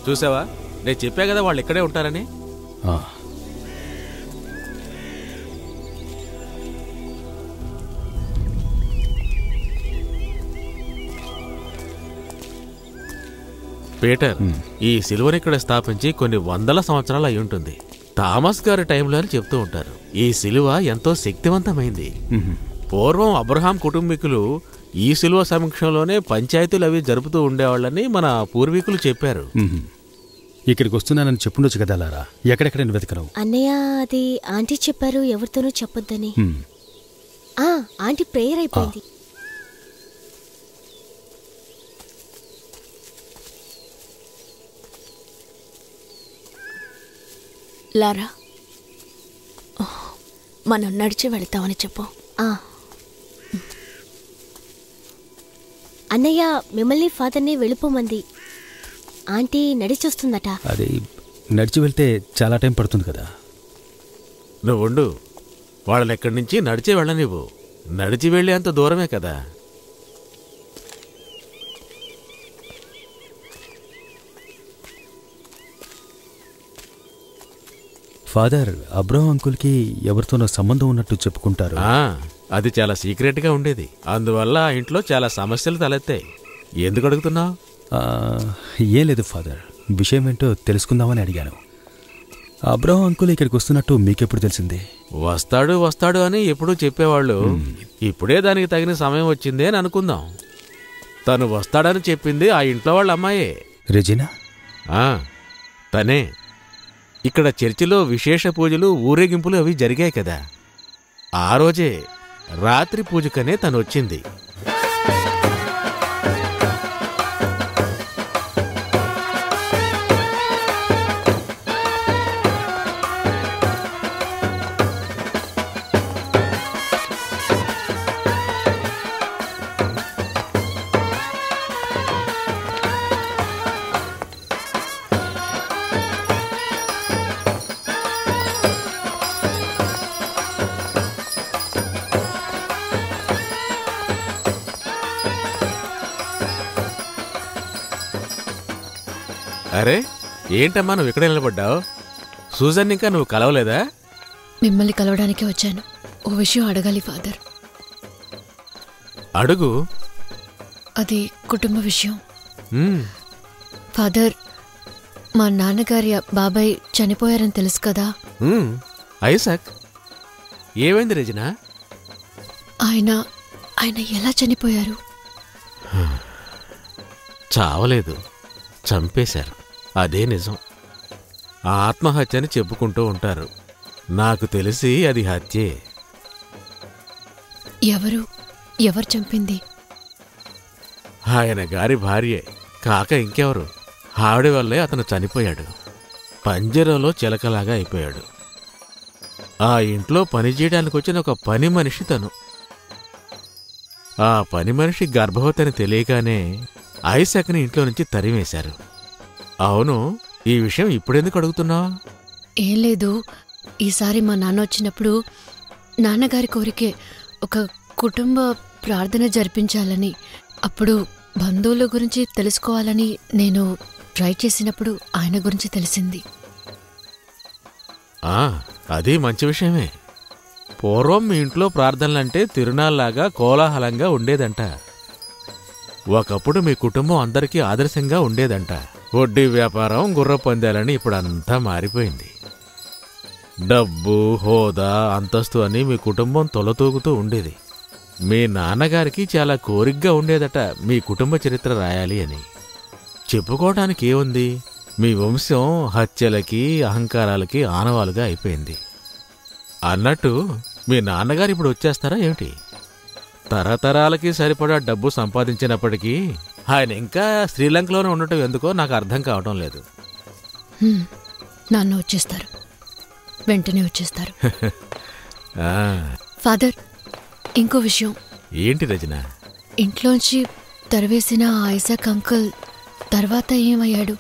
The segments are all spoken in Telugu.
చూసావా నేను చెప్పా కదా వాళ్ళు ఇక్కడే ఉంటారని ఆ, పీటర్ ఈ సిలువని ఇక్కడ స్థాపించి కొన్ని వందల సంవత్సరాలు అయి ఉంటుంది థామస్ గారి టైంలో అని చెప్తూ ఉంటారు ఈ సిలువ ఎంతో శక్తివంతమైంది మ్మ్. పూర్వం అబ్రహాం కుటుంబీకులు ఈ సిలువ సమక్షంలోనే పంచాయతీలు అవి జరుపుతూ ఉండేవాళ్ళని మన పూర్వీకులు చెప్పారు మ్మ్. ఇక్కడికి వస్తున్నానని చెప్పుండొచ్చు కదా లారా ఎక్కడెక్కడ వెతకను అన్నయ్య అది ఆంటీ చెప్పారు ఎవరితోనూ చెప్పొద్దని మ్మ్. ఆ ఆంటీ ప్రేయర్ అయిపోయింది లారా మనం నడిచి వెళతామని చెప్పు ఆ. అన్నయ్య మిమ్మల్ని ఫాదర్ని వెళ్ళిపోమంది ఆంటీ నడిచొస్తుందట అది నడిచి వెళ్తే చాలా టైం పడుతుంది కదా నువ్వు ఉండు వాళ్ళని ఎక్కడి నుంచి నడిచే వెళ్ళనివ్వు నడిచి వెళ్ళే అంత దూరమే కదా ఫాదర్ అబ్రహం అంకుల్కి ఎవరితోనో సంబంధం ఉన్నట్టు చెప్పుకుంటారు ఆ, అది చాలా సీక్రెట్గా ఉండేది అందువల్ల ఆ ఇంట్లో చాలా సమస్యలు తలెత్తాయి ఎందుకు అడుగుతున్నావు ఆ, ఏం లేదు ఫాదర్ విషయం ఏంటో తెలుసుకుందామని అడిగాను అబ్రహం అంకుల్ ఇక్కడికి వస్తున్నట్టు మీకెప్పుడు తెలిసింది వస్తాడు వస్తాడు అని ఎప్పుడూ చెప్పేవాళ్ళు ఇప్పుడే దానికి తగిన సమయం వచ్చింది అని అనుకుందాం తను వస్తాడని చెప్పింది ఆ ఇంట్లో వాళ్ళ అమ్మాయే రెజినా ఆ, తనే ఇక్కడ చర్చిలో విశేష పూజలు ఊరేగింపులు అవి జరిగాయి కదా ఆ రోజే రాత్రి పూజకనే తను వచ్చింది అరే ఏంటమ్మా నువ్వు ఇక్కడే నిలబడ్డావు సూజన్ ఇంకా నువ్వు కలవలేదా మిమ్మల్ని కలవడానికే వచ్చాను ఓ విషయం అడగాలి ఫాదర్ అడుగు అది కుటుంబ విషయం ఉమ్, ఫాదర్ మా నాన్నగారి బాబాయ్ చనిపోయారని తెలుసు కదా ఉమ్, ఐసాక్ ఏమైంది రెజినా ఆయన ఆయన ఎలా చనిపోయారు చావలేదు చంపేశారు అదే నిజం ఆ ఆత్మహత్య అని చెప్పుకుంటూ ఉంటారు నాకు తెలిసి అది హత్యే ఎవరు ఎవరు చంపింది ఆయన గారి భార్యే కాక ఇంకెవరు ఆవిడ వల్లే అతను చనిపోయాడు పంజరంలో చిలకలాగా అయిపోయాడు ఆ ఇంట్లో పని చేయడానికి వచ్చిన ఒక పని మనిషి తను ఆ పని మనిషి గర్భవతి అని తెలియగానే ఐసక్ని ఇంట్లో నుంచి తరిమేశారు అవును ఈ విషయం ఇప్పుడెందుకు అడుగుతున్నావు ఏం లేదు ఈసారి మా నాన్న వచ్చినప్పుడు నాన్నగారి కోరికే ఒక కుటుంబ ప్రార్థన జరిపించాలని అప్పుడు బంధువుల గురించి తెలుసుకోవాలని నేను ట్రై చేసినప్పుడు ఆయన గురించి తెలిసింది ఆ, అది మంచి విషయమే పూర్వం మీ ఇంట్లో ప్రార్థనలంటే తిరునాళ్లాగా కోలాహలంగా ఉండేదంట ఒకప్పుడు మీ కుటుంబం అందరికీ ఆదర్శంగా ఉండేదంట వడ్డీ వ్యాపారం గుర్ర పొందాలని ఇప్పుడు అంతా మారిపోయింది డబ్బు హోదా అంతస్తు అని మీ కుటుంబం తొలతూగుతూ ఉండేది మీ నాన్నగారికి చాలా కోరికగా ఉండేదట మీ కుటుంబ చరిత్ర రాయాలి అని చెప్పుకోవడానికి ఏముంది మీ వంశం హత్యలకి అహంకారాలకి ఆనవాలుగా అయిపోయింది అన్నట్టు మీ నాన్నగారు ఇప్పుడు వచ్చేస్తారా ఏమిటి తరతరాలకి సరిపడా డబ్బు సంపాదించినప్పటికీ ఆయన ఇంకా శ్రీలంకలోనే ఉండటం ఎందుకో నాకు అర్థం కావడం లేదు హ్మ్, నాన్న వచ్చేస్తారు వెంటనే వచ్చేస్తారు ఆ, ఫాదర్ ఇంకో విషయం ఏంటి రచన ఇంట్లోంచి తరివేసిన ఆ ఐసాక్ అంకుల్ తర్వాత ఏమయ్యాడు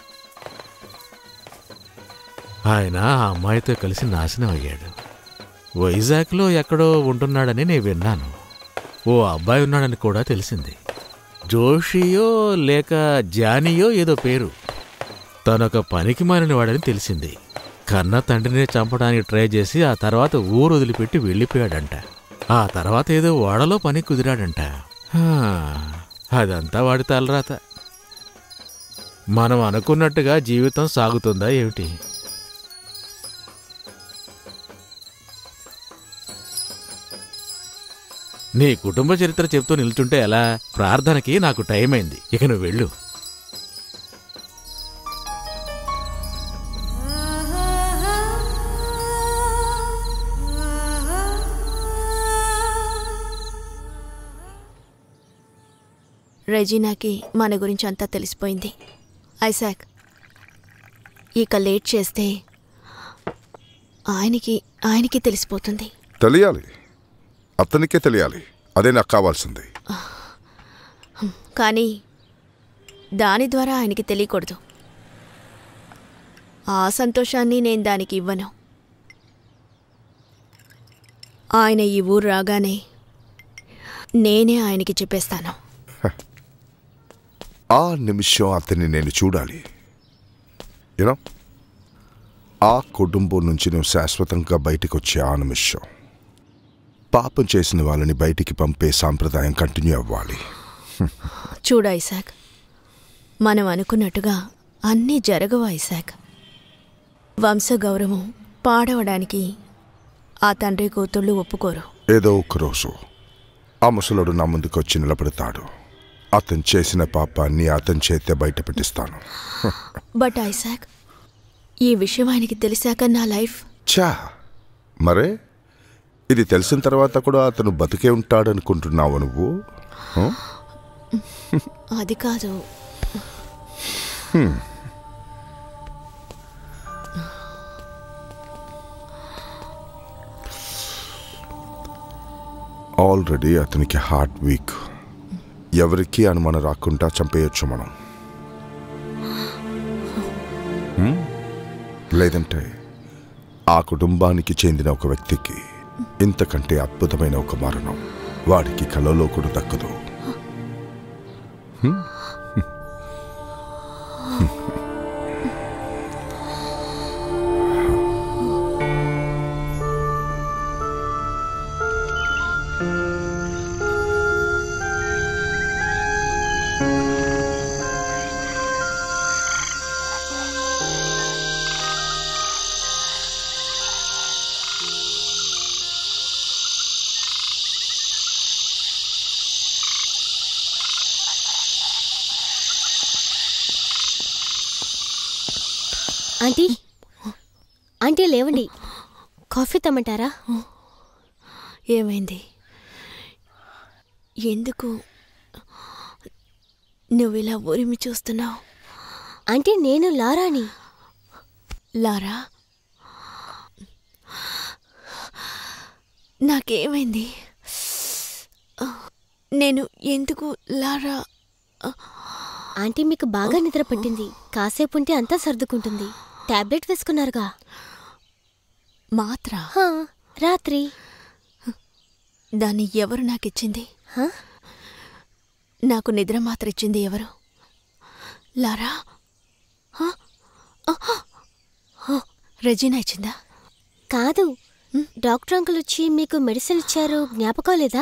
ఆయన ఆ అమ్మాయితో కలిసి నాశనం అయ్యాడు వైజాగ్లో ఎక్కడో ఉంటున్నాడని నేను విన్నాను ఓ అబ్బాయి ఉన్నాడని కూడా తెలిసింది జోషియో లేక జానియో ఏదో పేరు తనొక పనికి మారిన వాడని తెలిసింది కన్న తండ్రిని చంపడానికి ట్రై చేసి ఆ తర్వాత ఊరు వదిలిపెట్టి వెళ్ళిపోయాడంట ఆ తర్వాత ఏదో ఓడలో పని కుదిరాడంట హా, అదంతా వాడి తలరాత మనం అనుకున్నట్టుగా జీవితం సాగుతుందా ఏమిటి నీ కుటుంబ చరిత్ర చెప్తూ నిల్చుంటే ఎలా ప్రార్థనకి నాకు టైం అయింది ఇక నువ్వు వెళ్ళు రెజీనాకి మన గురించి అంతా తెలిసిపోయింది ఐసాక్ ఇక లేట్ చేస్తే ఆయనకి ఆయనకి తెలిసిపోతుంది తెలియాలి అతనికే తెలియాలి అదే నాకు కావాల్సింది కానీ దాని ద్వారా ఆయనకి తెలియకూడదు ఆ సంతోషాన్ని నేను దానికి ఇవ్వను ఆయన ఈ ఊరు రాగానే నేనే ఆయనకి చెప్పేస్తాను ఆ నిమిషం అతన్ని నేను చూడాలి యూనో ఆ కుటుంబం నుంచి నువ్వు శాశ్వతంగా బయటికి వచ్చే ఆ నిమిషం పాపం చేసిన వాళ్ళని బయటికి పంపే సాంప్రదాయం కంటిన్యూ అవ్వాలి చూడు ఐసాక్ మనం అనుకున్నట్టుగా అన్నీ జరగవు ఐసాక్ వంశగౌరవం పాడవడానికి ఆ తండ్రి కూతుళ్ళు ఒప్పుకోరు ఏదో ఒక రోజు ఆ ముసలుడు నా ముందుకు వచ్చి నిలబడతాడు అతను చేసిన పాపాన్ని అతని చేతే బయట పెట్టిస్తాను బట్ ఐసాక్ ఈ విషయం ఆయనకి తెలిసాక నా లైఫ్ చా మరే ఇది తెలిసిన తర్వాత కూడా అతను బతికే ఉంటాడనుకుంటున్నావు నువ్వు హ? అది కాదు ఆల్రెడీ అతనికి హార్ట్ వీక్ ఎవరికి అనుమానం రాకుండా చంపేయొచ్చు మనం హ్మ్? లేదంటే ఆ కుటుంబానికి చెందిన ఒక వ్యక్తికి ఇంతకంటే అద్భుతమైన ఒక మరణం వాడికి కలలో కూడా దక్కదు హ్మ్? ఆంటీ ఆంటీ లేవండి కాఫీ తమ్మంటారా ఏమైంది ఎందుకు నువ్వు ఇలా ఊరిమి చూస్తున్నావు ఆంటీ నేను లారాని లారా నాకేమైంది నేను ఎందుకు లారా ఆంటీ మీకు బాగా నిద్ర పట్టింది కాసేపు ఉంటే అంతా సర్దుకుంటుంది టాబ్లెట్ వేసుకున్నారుగా మాత్ర హా, రాత్రి దాన్ని ఎవరు నాకిచ్చింది హా? నాకు నిద్ర మాత్ర ఇచ్చింది ఎవరు లారా హ? ఆహా! హ, రెజీనా ఇచ్చిందా కాదు డాక్టర్ అంకుల్ వచ్చి మీకు మెడిసిన్ ఇచ్చారు జ్ఞాపకం లేదా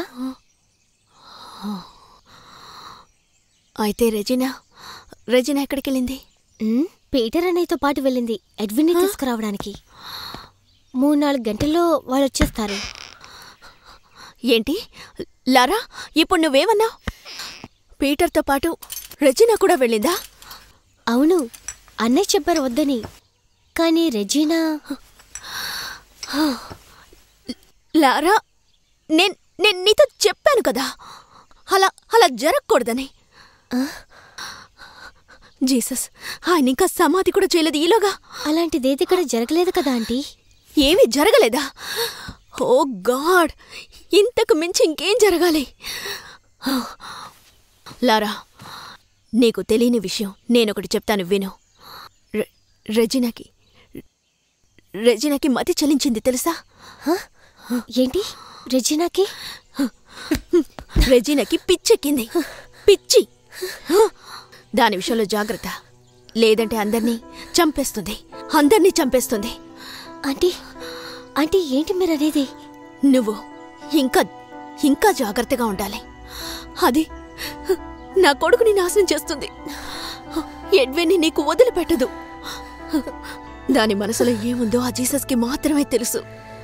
అయితే రెజీనా రెజీనా ఎక్కడికి వెళ్ళింది ఉమ్, పీటర్ అన్నయ్యతో పాటు వెళ్ళింది ఎడ్విన్ని తీసుకురావడానికి మూడు నాలుగు గంటల్లో వాళ్ళు వచ్చేస్తారు ఏంటి లారా ఇప్పుడు నువ్వేమన్నావు పీటర్తో పాటు రెజీనా కూడా వెళ్ళిందా అవును అన్నయ్య చెప్పారు వద్దని కానీ రెజీనా లారా నేను నేను నీతో చెప్పాను కదా అలా అలా జరగకూడదని జీసస్ ఆయన ఇంకా సమాధి కూడా చేయలేదు ఈలోగా అలాంటిదేది ఇక్కడ జరగలేదు కదా ఆంటీ ఏమీ జరగలేదా ఓ గాడ్ ఇంతకు మించి ఇంకేం జరగాలి లారా నీకు తెలియని విషయం నేనొకటి చెప్తాను విను రె- రెజినాకి రెజినాకి మతి చలించింది తెలుసా ఏంటి రెజీనాకి రెజినాకి పిచ్చెక్కింది పిచ్చి దాని విషయంలో జాగ్రత్త లేదంటే అందర్నీ చంపేస్తుంది అందర్నీ చంపేస్తుంది ఆంటీ ఆంటీ ఏంటి మీరు అనేది నువ్వు ఇంకా ఇంకా జాగ్రత్తగా ఉండాలి అది నా కొడుకుని నాశనం చేస్తుంది ఎడ్విన్ని నీకు వదిలిపెట్టదు దాని మనసులో ఏముందో ఆ జీసస్కి మాత్రమే తెలుసు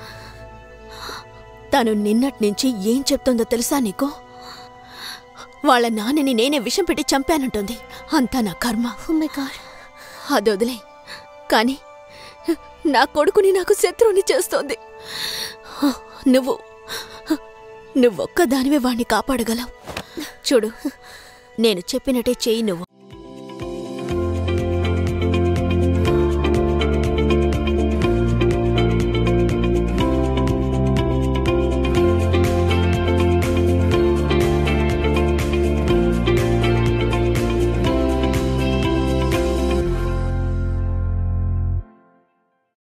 తను నిన్నటి నుంచి ఏం చెప్తుందో తెలుసా నీకు వాళ్ళ నాన్నని నేనే విషం పెట్టి చంపానంటుంది అంతా నా కర్మ ఓ మై గాడ్ అది వదిలే కాని నా కొడుకుని నాకు శత్రువుని చేస్తోంది నువ్వు నువ్వొక్క దానివే వాణ్ణి కాపాడగలవు చూడు నేను చెప్పినట్టే చెయ్యి నువ్వు